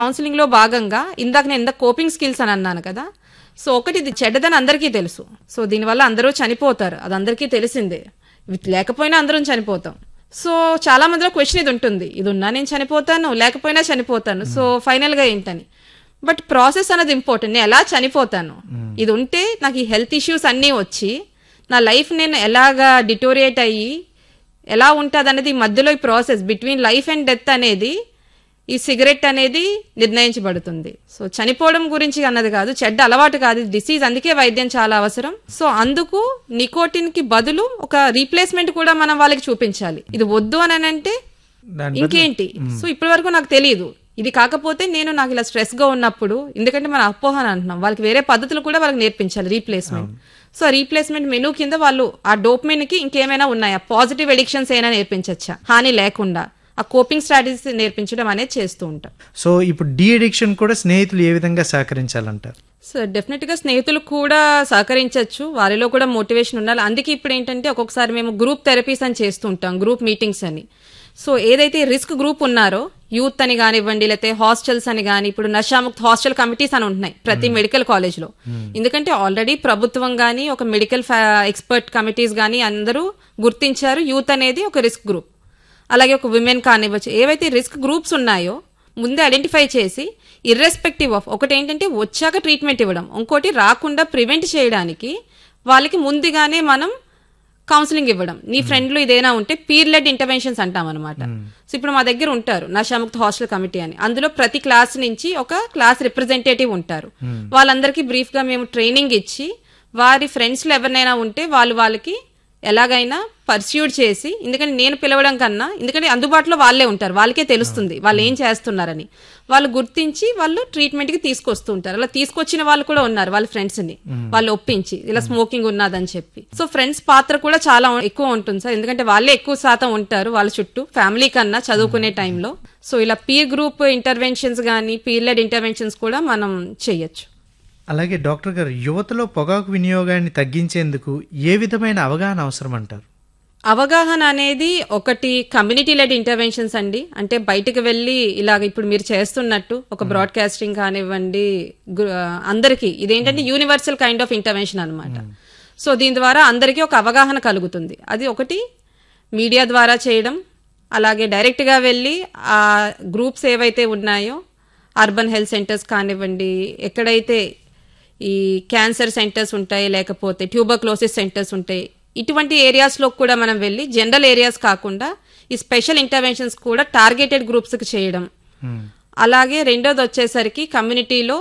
counselling లో భాగంగా ఇందాక నేను ఇందాక కోపింగ్ స్కిల్స్ అని అన్నాను కదా సో ఒకటి ఇది చెడ్డదని అందరికీ తెలుసు సో దీనివల్ల అందరూ చనిపోతారు అది అందరికీ తెలిసిందే ఇది లేకపోయినా అందరం చనిపోతాం సో చాలా మందిలో క్వశ్చన్ ఇది ఉంటుంది ఇది ఉన్నా నేను చనిపోతాను లేకపోయినా చనిపోతాను సో ఫైనల్ గా ఏంటని బట్ ప్రాసెస్ అనేది ఇంపార్టెంట్ నేను ఎలా చనిపోతాను ఇది ఉంటే నాకు ఈ హెల్త్ ఇష్యూస్ అన్నీ వచ్చి నా లైఫ్ నేను ఎలాగా డిటోరియేట్ అయ్యి ఎలా ఉంటుంది అనేది ఈ మధ్యలో ఈ process between life and death అనేది ఈ సిగరెట్ అనేది నిర్ణయించబడుతుంది సో చనిపోవడం గురించి అన్నది కాదు చెడ్డ అలవాటు కాదు డిసీజ్ అందుకే వైద్యం చాలా అవసరం సో అందుకు నికోటిన్ కి బదులు ఒక రీప్లేస్మెంట్ కూడా మనం వాళ్ళకి చూపించాలి ఇది వద్దు అని అంటే దాని ఇంకేంటి సో ఇప్పటి వరకు నాకు తెలియదు ఇది కాకపోతే నేను నాకు ఇలా స్ట్రెస్ గా ఉన్నప్పుడు ఎందుకంటే మన అపోహ అని అంటున్నాం వాళ్ళకి వేరే పద్ధతులు కూడా వాళ్ళకి నేర్పించాలి రీప్లేస్మెంట్ సో ఆ రీప్లేస్మెంట్ మెనూ కింద వాళ్ళు ఆ డోప్మిన్ కి ఇంకేమైనా ఉన్నాయా పాజిటివ్ ఎడిక్షన్స్ అయినా నేర్పించచ్చా హాని లేకుండా ఆ కోపింగ్ స్ట్రాటజీస్ నేర్పించడం అనేది చేస్తూ ఉంటాం సో ఇప్పుడు డీ అడిక్షన్ కూడా స్నేహితులు ఏ విధంగా సహకరించాలంటారు సో డెఫినెట్ గా స్నేహితులు కూడా సహకరించవచ్చు వారిలో కూడా మోటివేషన్ ఉండాలి అందుకే ఇప్పుడు ఏంటంటే ఒక్కొక్కసారి మేము గ్రూప్ థెరపీస్ అని చేస్తూ ఉంటాం గ్రూప్ మీటింగ్స్ అని సో ఏదైతే రిస్క్ గ్రూప్ ఉన్నారో యూత్ అని కానివ్వండి లేకపోతే హాస్టల్స్ అని కానీ ఇప్పుడు నషాముక్త్ హాస్టల్ కమిటీస్ అని ఉంటున్నాయి ప్రతి మెడికల్ కాలేజ్ లో ఎందుకంటే ఆల్రెడీ ప్రభుత్వం గానీ ఒక మెడికల్ ఎక్స్పర్ట్ కమిటీస్ గానీ అందరూ గుర్తించారు యూత్ అనేది ఒక రిస్క్ గ్రూప్ అలాగే ఒక విమెన్ కానివ్వచ్చు ఏవైతే రిస్క్ గ్రూప్స్ ఉన్నాయో ముందే ఐడెంటిఫై చేసి ఇర్రెస్పెక్టివ్ ఆఫ్ ఒకటి ఏంటంటే వచ్చాక ట్రీట్మెంట్ ఇవ్వడం ఇంకోటి రాకుండా ప్రివెంట్ చేయడానికి వాళ్ళకి ముందుగానే మనం కౌన్సిలింగ్ ఇవ్వడం నీ ఫ్రెండ్లు ఇదేనా ఉంటే పీర్ లెడ్ ఇంటర్వెన్షన్స్ అంటాం అనమాట సో ఇప్పుడు మా దగ్గర ఉంటారు నషాముక్త హాస్టల్ కమిటీ అని అందులో ప్రతి క్లాస్ నుంచి ఒక క్లాస్ రిప్రజెంటేటివ్ ఉంటారు వాళ్ళందరికీ బ్రీఫ్ గా మేము ట్రైనింగ్ ఇచ్చి వారి ఫ్రెండ్స్ లో ఎవరినైనా ఉంటే వాళ్ళు వాళ్ళకి ఎలాగైనా పర్స్యూడ్ చేసి ఎందుకంటే నేను పిలవడం కన్నా ఎందుకంటే అందుబాటులో వాళ్ళే ఉంటారు వాళ్ళకే తెలుస్తుంది వాళ్ళు ఏం చేస్తున్నారని వాళ్ళు గుర్తించి వాళ్ళు ట్రీట్మెంట్ కి తీసుకొస్తూ ఉంటారు అలా తీసుకొచ్చిన వాళ్ళు కూడా ఉన్నారు వాళ్ళ ఫ్రెండ్స్ ని వాళ్ళు ఒప్పించి ఇలా స్మోకింగ్ ఉన్నదని చెప్పి సో ఫ్రెండ్స్ పాత్ర కూడా చాలా ఎక్కువ ఉంటుంది సార్ ఎందుకంటే వాళ్ళే ఎక్కువ శాతం ఉంటారు వాళ్ళ చుట్టూ ఫ్యామిలీ కన్నా చదువుకునే టైంలో సో ఇలా పీర్ గ్రూప్ ఇంటర్వెన్షన్స్ కానీ పీర్ లెడ్ ఇంటర్వెన్షన్స్ కూడా మనం చేయొచ్చు అలాగే డాక్టర్ గారు యువతలో పొగాకు వినియోగాన్ని తగ్గించేందుకు ఏ విధమైన అవగాహన అవసరం అంటారు అవగాహన అనేది ఒకటి కమ్యూనిటీ లెడ్ ఇంటర్వెన్షన్స్ అండి అంటే బయటకు వెళ్ళి ఇలాగ ఇప్పుడు మీరు చేస్తున్నట్టు ఒక బ్రాడ్కాస్టింగ్ కానివ్వండి గు- అందరికీ ఇదేంటంటే యూనివర్సల్ కైండ్ ఆఫ్ ఇంటర్వెన్షన్ అన్నమాట సో దీని ద్వారా అందరికీ ఒక అవగాహన కలుగుతుంది అది ఒకటి మీడియా ద్వారా చేయడం అలాగే డైరెక్ట్గా వెళ్ళి ఆ గ్రూప్స్ ఏవైతే ఉన్నాయో అర్బన్ హెల్త్ సెంటర్స్ కానివ్వండి ఎక్కడైతే ఈ క్యాన్సర్ సెంటర్స్ ఉంటాయి లేకపోతే ట్యూబర్క్లోసిస్ సెంటర్స్ ఉంటాయి ఇటువంటి ఏరియాస్లో కూడా మనం వెళ్ళి జనరల్ ఏరియాస్ కాకుండా ఈ స్పెషల్ ఇంటర్వెన్షన్స్ కూడా టార్గెటెడ్ గ్రూప్స్కి చేయడం అలాగే రెండోది వచ్చేసరికి కమ్యూనిటీలో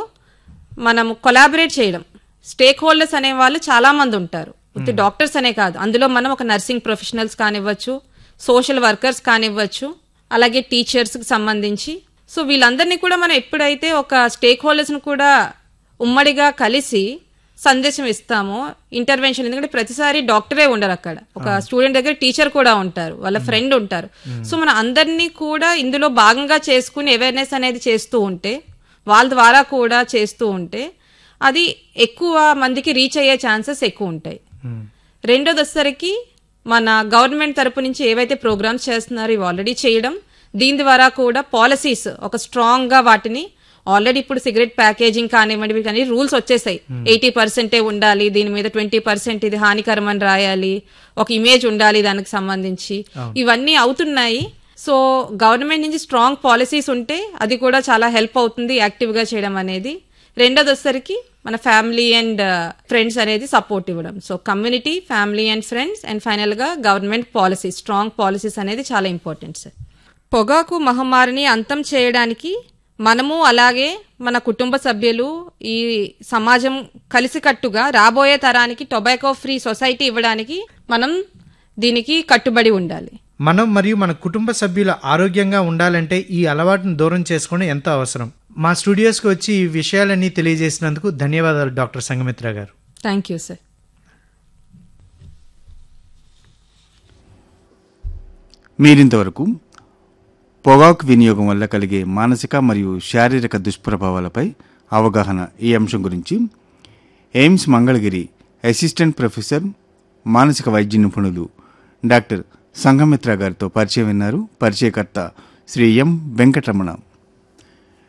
మనం కొలాబరేట్ చేయడం స్టేక్ హోల్డర్స్ అనే వాళ్ళు చాలా మంది ఉంటారు ఉత్తి డాక్టర్స్ అనే కాదు అందులో మనం ఒక నర్సింగ్ ప్రొఫెషనల్స్ కానివ్వచ్చు సోషల్ వర్కర్స్ కానివ్వచ్చు అలాగే టీచర్స్ కి సంబంధించి సో వీళ్ళందరినీ కూడా మనం ఎప్పుడైతే ఒక స్టేక్ హోల్డర్స్ ను కూడా ఉమ్మడిగా కలిసి సందేశం ఇస్తామో ఇంటర్వెన్షన్ ఎందుకంటే ప్రతిసారి డాక్టరే ఉండరు అక్కడ ఒక స్టూడెంట్ దగ్గర టీచర్ కూడా ఉంటారు వాళ్ళ ఫ్రెండ్ ఉంటారు సో మన అందరినీ కూడా ఇందులో భాగంగా చేసుకుని అవేర్నెస్ అనేది చేస్తూ ఉంటే వాళ్ళ ద్వారా కూడా చేస్తూ ఉంటే అది ఎక్కువ మందికి రీచ్ అయ్యే ఛాన్సెస్ ఎక్కువ ఉంటాయి రెండోది వచ్చేసరికి మన గవర్నమెంట్ తరపు నుంచి ఏవైతే ప్రోగ్రామ్స్ చేస్తున్నారో ఇవి ఆల్రెడీ చేయడం దీని ద్వారా కూడా పాలసీస్ ఒక స్ట్రాంగ్ గా వాటిని ఆల్రెడీ ఇప్పుడు సిగరెట్ ప్యాకేజింగ్ కానివ్వండి ఇవి కానీ రూల్స్ వచ్చేసాయి ఎయిటీ పర్సెంటే ఉండాలి దీని మీద ట్వంటీ పర్సెంట్ ఇది హానికరం అని రాయాలి ఒక ఇమేజ్ ఉండాలి దానికి సంబంధించి ఇవన్నీ అవుతున్నాయి సో గవర్నమెంట్ నుంచి స్ట్రాంగ్ పాలసీస్ ఉంటే అది కూడా చాలా హెల్ప్ అవుతుంది యాక్టివ్ గా చేయడం అనేది రెండోది వచ్చేసరికి మన ఫ్యామిలీ అండ్ ఫ్రెండ్స్ అనేది సపోర్ట్ ఇవ్వడం so community family and friends and final గా గవర్నమెంట్ పాలసీ స్ట్రాంగ్ పాలసీస్ అనేది చాలా ఇంపార్టెంట్ సార్ పొగాకు మహమ్మారిని అంతం చేయడానికి మనము అలాగే మన కుటుంబ సభ్యులు ఈ సమాజం కలిసికట్టుగా రాబోయే తరానికి టొబాకో ఫ్రీ సొసైటీ ఇవ్వడానికి మనం దీనికి కట్టుబడి ఉండాలి మనం మరియు మన కుటుంబ సభ్యులు ఆరోగ్యంగా ఉండాలంటే ఈ అలవాటును దూరం చేసుకోవడం ఎంతో అవసరం మా స్టూడియోస్కి వచ్చి ఈ విషయాలన్నీ తెలియజేసినందుకు ధన్యవాదాలు డాక్టర్ సంగమిత్ర గారు థ్యాంక్ యూ సార్ మీరింతవరకు పొగాకు వినియోగం వల్ల కలిగే మానసిక మరియు శారీరక దుష్ప్రభావాలపై అవగాహన ఈ అంశం గురించి ఎయిమ్స్ మంగళగిరి అసిస్టెంట్ ప్రొఫెసర్ మానసిక వైద్య నిపుణులు డాక్టర్ సంఘమిత్ర గారితో పరిచయం విన్నారు పరిచయకర్త శ్రీ ఎం వెంకటరమణ